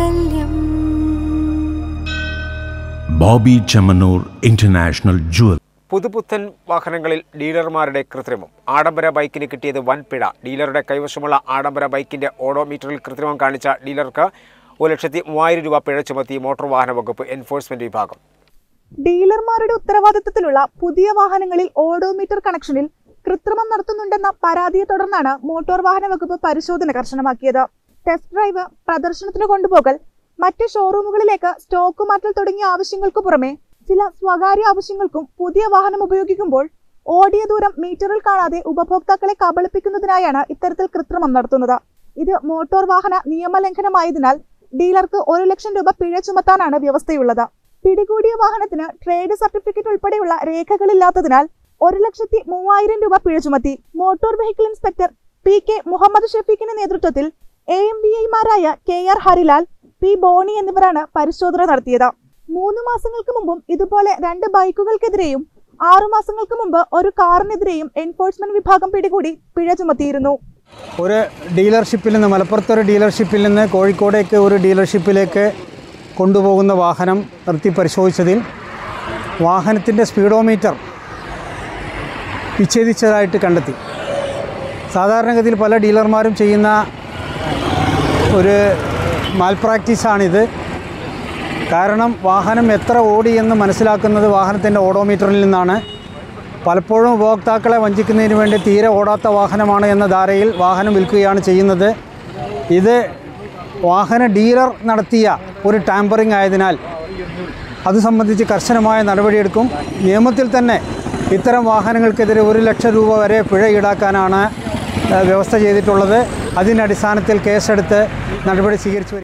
മംഗല്യം Bobby Chemmanur international jewel പുതുപുത്തൻ വാഹനങ്ങളിൽ ഡീലർമാരുടെ കൃത്രിമം ആഡംബര ബൈക്കിന് കിട്ടിയത് വൻ പിഴ ഡീലറുടെ കൈവശമുള്ള ആഡംബര ബൈക്കിന്റെ ഓഡോമീറ്ററിൽ കൃത്രിമം കാണിച്ച ഡീലർക്ക് ഒരു ലക്ഷത്തി മൂവായിരം രൂപ പിഴ ചുമത്തി മോട്ടോർ വാഹന വകുപ്പ് എൻഫോഴ്സ്മെന്റ് വിഭാഗം ഡീലർമാരുടെ ഉത്തരവാദിത്തത്തിലുള്ള പുതിയ വാഹനങ്ങളിൽ ഓഡോമീറ്റർ കണക്ഷനിൽ കൃത്രിമം നടത്തുന്നുണ്ടെന്ന പരാതിയെ തുടർന്നാണ് മോട്ടോർ വാഹന വകുപ്പ് പരിശോധന കർശനമാക്കിയത് ടെസ്റ്റ് ഡ്രൈവ് പ്രദർശനത്തിന് കൊണ്ടുപോകൽ മറ്റ് ഷോറൂമുകളിലേക്ക് സ്റ്റോക്ക് മാറ്റൽ തുടങ്ങിയ ആവശ്യങ്ങൾക്ക് പുറമെ ചില സ്വകാര്യ ആവശ്യങ്ങൾക്കും പുതിയ വാഹനം ഉപയോഗിക്കുമ്പോൾ ഓടിയ ദൂരം മീറ്ററിൽ കാണാതെ ഉപഭോക്താക്കളെ കബളിപ്പിക്കുന്നതിനായാണ് ഇത്തരത്തിൽ കൃത്രിമം നടത്തുന്നത് ഇത് മോട്ടോർ വാഹന നിയമലംഘനമായതിനാൽ ഡീലർക്ക് ഒരു ലക്ഷം രൂപ പിഴ ചുമത്താനാണ് വ്യവസ്ഥയുള്ളത് പിടികൂടിയ വാഹനത്തിന് ട്രേഡ് സർട്ടിഫിക്കറ്റ് ഉൾപ്പെടെയുള്ള രേഖകളില്ലാത്തതിനാൽ ഒരു ലക്ഷത്തി മൂവായിരം രൂപ പിഴ ചുമത്തി motor vehicle inspector P K Muhammad ഷഫീഖിന്റെ നേതൃത്വത്തിൽ എ എം ബി ഐമാരായ K R Harilal P Boney എന്നിവരാണ് പരിശോധന നടത്തിയത് മൂന്ന് മാസങ്ങൾക്ക് മുമ്പും ഇതുപോലെ രണ്ട് ബൈക്കുകൾക്കെതിരെയും ആറു മാസങ്ങൾക്ക് മുമ്പ് ഒരു കാറിനെതിരെയും എൻഫോഴ്സ്മെന്റ് വിഭാഗം പിടികൂടി പിഴ ചുമത്തിയിരുന്നു ഒരു ഡീലർഷിപ്പിൽ നിന്ന് മലപ്പുറത്തൊരു ഡീലർഷിപ്പിൽ നിന്ന് കോഴിക്കോടേക്ക് ഒരു ഡീലർഷിപ്പിലേക്ക് കൊണ്ടുപോകുന്ന വാഹനം നിർത്തി പരിശോധിച്ചതിൽ വാഹനത്തിൻ്റെ സ്പീഡോമീറ്റർ വിച്ഛേദിച്ചതായിട്ട് കണ്ടെത്തി സാധാരണഗതിയിൽ പല ഡീലർമാരും ചെയ്യുന്ന ഒരു മാൽപ്രാക്ടീസാണിത് കാരണം വാഹനം എത്ര ഓടി എന്ന് മനസ്സിലാക്കുന്നത് വാഹനത്തിൻ്റെ ഓഡോമീറ്ററിൽ നിന്നാണ് പലപ്പോഴും ഉപഭോക്താക്കളെ വഞ്ചിക്കുന്നതിന് വേണ്ടി തീരെ ഓടാത്ത വാഹനമാണ് എന്ന ധാരയിൽ വാഹനം വിൽക്കുകയാണ് ചെയ്യുന്നത് ഇത് വാഹന ഡീലർ നടത്തിയ ഒരു ടാമ്പറിംഗ് ആയതിനാൽ അത് സംബന്ധിച്ച് കർശനമായ നടപടിയെടുക്കും നിയമത്തിൽ തന്നെ ഇത്തരം വാഹനങ്ങൾക്കെതിരെ ഒരു ലക്ഷം രൂപ വരെ പിഴ ഈടാക്കാനാണ് ഏഹ്, വ്യവസ്ഥ ചെയ്തിട്ടുള്ളത് അതിൻ്റെ അടിസ്ഥാനത്തിൽ കേസെടുത്ത് നടപടി സ്വീകരിച്ചു വരിക